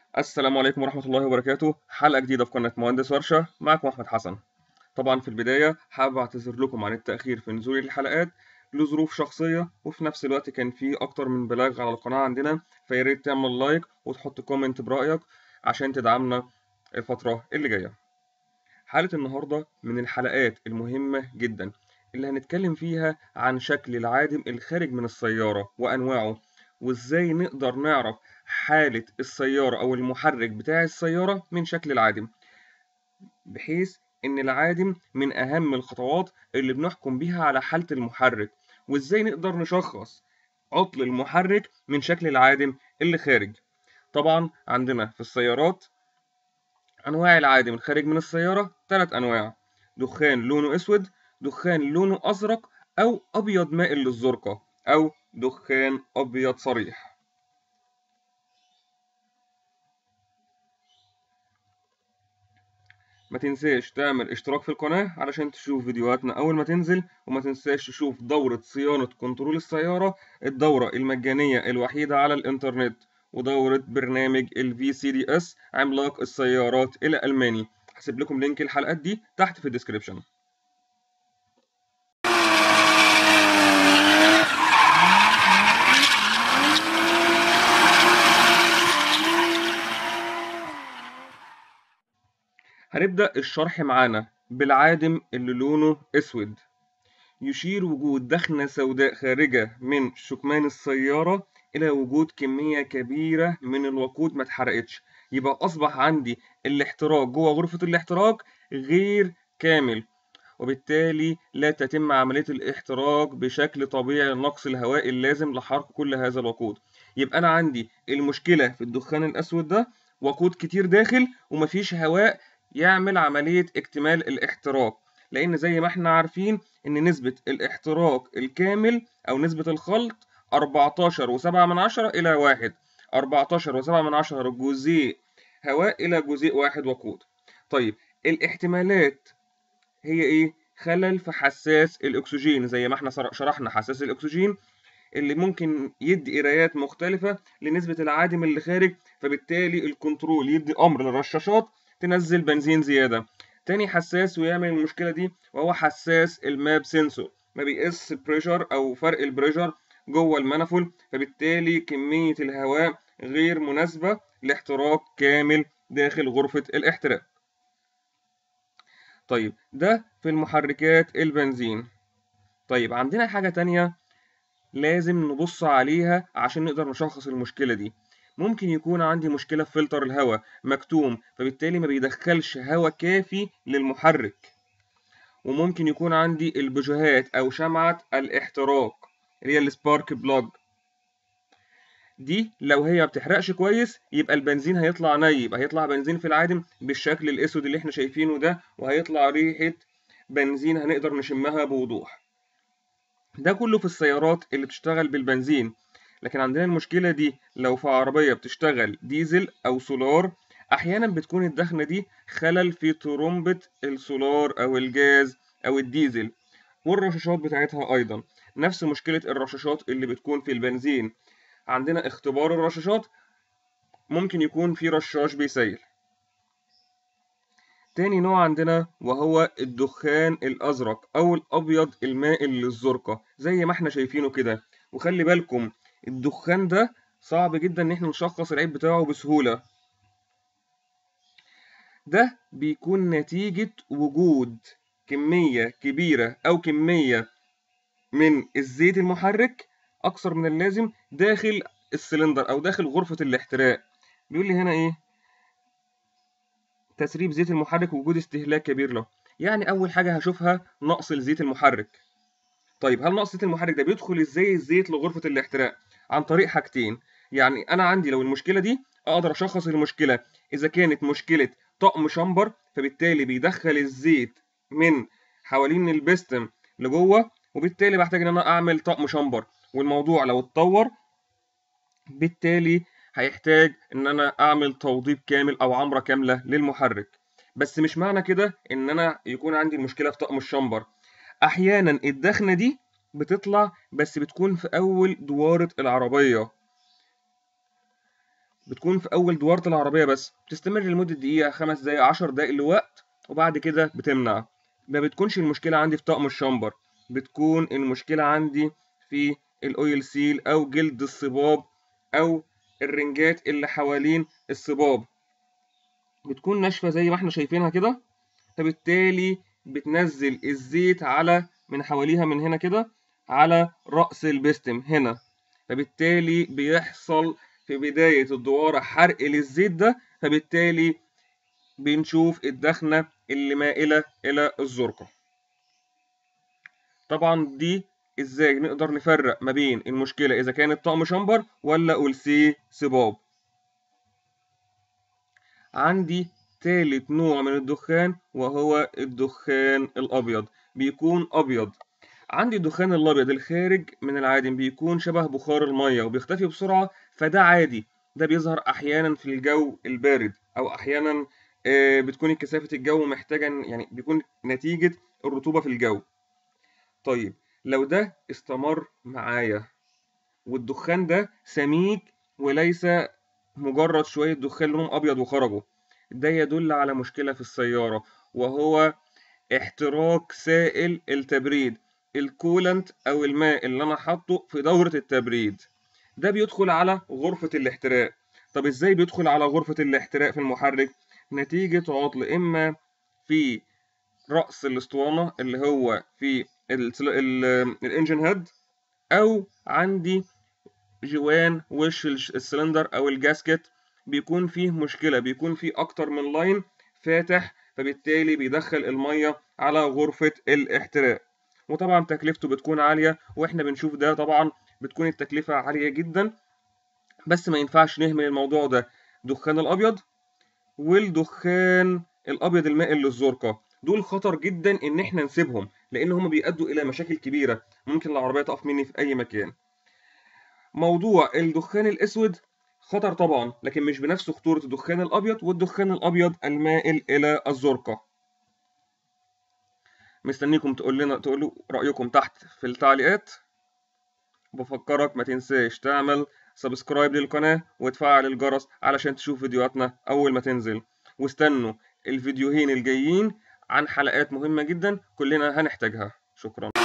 السلام عليكم ورحمة الله وبركاته حلقة جديدة في قناة مهندس ورشة معكم أحمد حسن طبعا في البداية حابب أعتذر لكم عن التأخير في نزول الحلقات لظروف شخصية وفي نفس الوقت كان في أكتر من بلاغ على القناة عندنا فياريت تعمل لايك وتحط كومنت برأيك عشان تدعمنا الفترة اللي جاية حلقة النهاردة من الحلقات المهمة جدا اللي هنتكلم فيها عن شكل العادم الخارج من السيارة وأنواعه وإزاي نقدر نعرف حالة السيارة أو المحرك بتاع السيارة من شكل العادم بحيث إن العادم من أهم الخطوات اللي بنحكم بيها على حالة المحرك وإزاي نقدر نشخص عطل المحرك من شكل العادم اللي خارج طبعا عندنا في السيارات أنواع العادم الخارج من السيارة ثلاث أنواع دخان لونه أسود دخان لونه أزرق أو أبيض مائل للزرقة أو دخان أبيض صريح ما تنساش تعمل اشتراك في القناة علشان تشوف فيديوهاتنا أول ما تنزل وما تنساش تشوف دورة صيانة كنترول السيارة الدورة المجانية الوحيدة على الإنترنت ودورة برنامج ال VCDS عملاق السيارات الألماني هسيب لكم لينك الحلقات دي تحت في الديسكريبشن هنبدأ الشرح معانا بالعادم اللي لونه أسود يشير وجود دخنة سوداء خارجة من شكمان السيارة إلى وجود كمية كبيرة من الوقود ما اتحرقتش يبقى أصبح عندي الاحتراق جوه غرفة الاحتراق غير كامل وبالتالي لا تتم عملية الاحتراق بشكل طبيعي لنقص الهواء اللازم لحرق كل هذا الوقود يبقى أنا عندي المشكلة في الدخان الأسود ده وقود كتير داخل ومفيش هواء يعمل عملية اكتمال الاحتراق لأن زي ما احنا عارفين إن نسبة الاحتراق الكامل أو نسبة الخلط 14 وسبعة من عشرة إلى واحد 14 وسبعة من عشرة جزيء هواء إلى جزيء واحد وقود طيب الاحتمالات هي إيه؟ خلل في حساس الأكسجين زي ما احنا شرحنا حساس الأكسجين اللي ممكن يدي قرايات مختلفة لنسبة العادم اللي خارج فبالتالي الكنترول يدي أمر للرشاشات تنزل بنزين زيادة تاني حساس ويعمل المشكلة دي وهو حساس الماب سنسور ما بيقيس بريشر أو فرق البريشر جوه المنفل فبالتالي كمية الهواء غير مناسبة لاحتراق كامل داخل غرفة الاحتراق طيب ده في المحركات البنزين طيب عندنا حاجة تانية لازم نبص عليها عشان نقدر نشخص المشكلة دي ممكن يكون عندي مشكلة في فلتر الهواء مكتوم فبالتالي ما بيدخلش هواء كافي للمحرك وممكن يكون عندي البجوهات أو شمعة الاحتراق اللي هي السبارك بلاج دي لو هي ما بتحرقش كويس يبقى البنزين هيطلع ني يبقى هيطلع بنزين في العادم بالشكل الاسود اللي احنا شايفينه ده وهيطلع ريحة بنزين هنقدر نشمها بوضوح ده كله في السيارات اللي بتشتغل بالبنزين لكن عندنا المشكلة دي لو في عربية بتشتغل ديزل أو سولار أحيانا بتكون الدخنة دي خلل في ترمبة السولار أو الجاز أو الديزل والرشاشات بتاعتها أيضا نفس مشكلة الرشاشات اللي بتكون في البنزين عندنا اختبار الرشاشات ممكن يكون في رشاش بيسيل تاني نوع عندنا وهو الدخان الأزرق أو الأبيض المائل للزرقة زي ما احنا شايفينه كده وخلي بالكم الدخان ده صعب جدا ان احنا نشخص العيب بتاعه بسهولة ده بيكون نتيجة وجود كمية كبيرة أو كمية من الزيت المحرك أكثر من اللازم داخل السلندر أو داخل غرفة الاحتراق بيقول لي هنا إيه تسريب زيت المحرك ووجود استهلاك كبير له يعني أول حاجة هشوفها نقص الزيت المحرك طيب هل نقص زيت المحرك ده بيدخل ازاي الزيت لغرفة الاحتراق عن طريق حاجتين يعني انا عندي لو المشكلة دي اقدر اشخص المشكلة اذا كانت مشكلة طقم شمبر فبالتالي بيدخل الزيت من حوالين البستم لجوه وبالتالي بحتاج ان انا اعمل طقم شمبر والموضوع لو اتطور بالتالي هيحتاج ان انا اعمل توضيب كامل او عمرة كاملة للمحرك بس مش معنى كده ان انا يكون عندي المشكلة في طقم الشمبر احيانا الدخنة دي بتطلع بس بتكون في اول دوارة العربية بتكون في اول دواره العربيه بس بتستمر لمده دقيقه خمس دقائق عشر دقائق لوقت وبعد كده بتمنع ما بتكونش المشكله عندي في طقم الشامبر بتكون المشكله عندي في الاويل سيل او جلد الصباب او الرنجات اللي حوالين الصباب بتكون ناشفه زي ما احنا شايفينها كده فبالتالي بتنزل الزيت على من حواليها من هنا كده على رأس البستم هنا فبالتالي بيحصل في بداية الدوارة حرق للزيت ده فبالتالي بنشوف الدخنة اللي مائلة إلى الزرقة طبعا دي ازاي نقدر نفرق ما بين المشكلة إذا كانت طقم شمبر ولا أولسي صباب عندي تالت نوع من الدخان وهو الدخان الأبيض بيكون أبيض عندي الدخان الأبيض الخارج من العادم بيكون شبه بخار المية وبيختفي بسرعة فده عادي ده بيظهر أحيانا في الجو البارد أو أحيانا بتكون كثافة الجو محتاجة يعني بيكون نتيجة الرطوبة في الجو طيب لو ده استمر معايا والدخان ده سميك وليس مجرد شوية دخان لونهم أبيض وخرجوا ده يدل على مشكلة في السيارة وهو احتراق سائل التبريد الكولنت أو الماء اللي أنا حاطه في دورة التبريد ده بيدخل على غرفة الاحتراق طب إزاي بيدخل على غرفة الاحتراق في المحرك نتيجة عطل إما في رأس الاسطوانة اللي هو في الانجن هيد أو عندي جوان وش السلندر أو الجاسكت بيكون فيه مشكلة بيكون فيه أكتر من لاين فاتح فبالتالي بيدخل المية على غرفة الاحتراق وطبعا تكلفته بتكون عالية واحنا بنشوف ده طبعا بتكون التكلفة عالية جدا بس ما ينفعش نهمل الموضوع ده دخان الأبيض والدخان الأبيض المائل للزرقة دول خطر جدا ان احنا نسيبهم لان هم بيؤدوا الى مشاكل كبيرة ممكن العربية تقف مني في اي مكان موضوع الدخان الاسود خطر طبعا لكن مش بنفس خطورة الدخان الأبيض والدخان الأبيض المائل إلى الزرقة مستنيكم تقول لنا تقولوا رأيكم تحت في التعليقات بفكرك ما تنساش تعمل سبسكرايب للقناة وتفعل الجرس علشان تشوف فيديوهاتنا أول ما تنزل واستنوا الفيديوهين الجايين عن حلقات مهمة جدا كلنا هنحتاجها شكرا